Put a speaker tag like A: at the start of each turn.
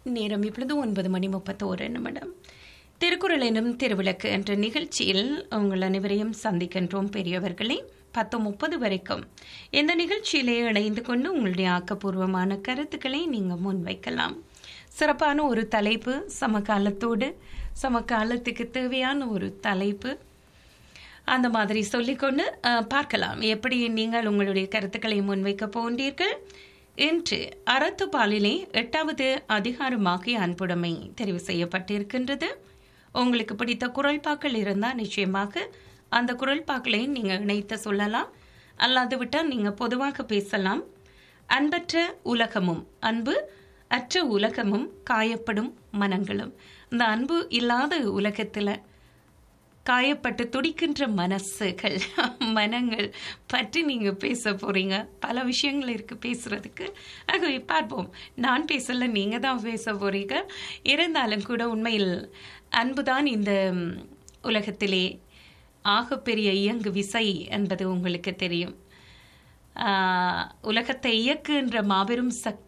A: நேரம் இப்பொழுது ஒன்பது மணி முப்பத்தோரு நிமிடம் திருக்குறள் எனும் திருவிளக்கு என்ற நிகழ்ச்சியில் உங்கள் அனைவரையும் சந்திக்கின்றோம் பெரியவர்களே பத்து முப்பது வரைக்கும் இந்த நிகழ்ச்சியிலே இணைந்து கொண்டு உங்களுடைய ஆக்கப்பூர்வமான கருத்துக்களை நீங்கள் முன்வைக்கலாம் சிறப்பான ஒரு தலைப்பு சமகாலத்தோடு சமகாலத்துக்கு தேவையான ஒரு தலைப்பு அந்த மாதிரி சொல்லிக்கொண்டு அஹ், பார்க்கலாம் எப்படி நீங்கள் உங்களுடைய கருத்துக்களை முன்வைக்க போன்றீர்கள் இன்று அறத்துப்பாலிலே எட்டாவது அதிகாரமாகிய அன்புடைமை தெரிவு செய்யப்பட்டிருக்கின்றது உங்களுக்கு பிடித்த குரல்பாக்கள் இருந்தால் நிச்சயமாக அந்த குரல்பாக்களை நீங்கள் இணைத்து சொல்லலாம் அல்லாது விட்டால் நீங்கள் பொதுவாக பேசலாம் அன்பற்ற உலகமும் அன்பு அற்ற உலகமும் காயப்படும் மனங்களும் இந்த அன்பு இல்லாத உலகத்தில் காயப்பட்டு துடிக்கின்ற மனசுகள் மனங்கள் பற்றி நீங்க பேச போறீங்க பல விஷயங்கள் இருக்கு பேசுறதுக்கு ஆகவே பார்ப்போம் நான் பேசல நீங்க தான் பேச போறீங்க இருந்தாலும் கூட உண்மையில் அன்புதான் இந்த ம், உலகத்திலே ஆகப்பெரிய இயங்கு விசை என்பது உங்களுக்கு தெரியும் ஆஹ், உலகத்தை இயக்குகின்ற மாபெரும் சக்தி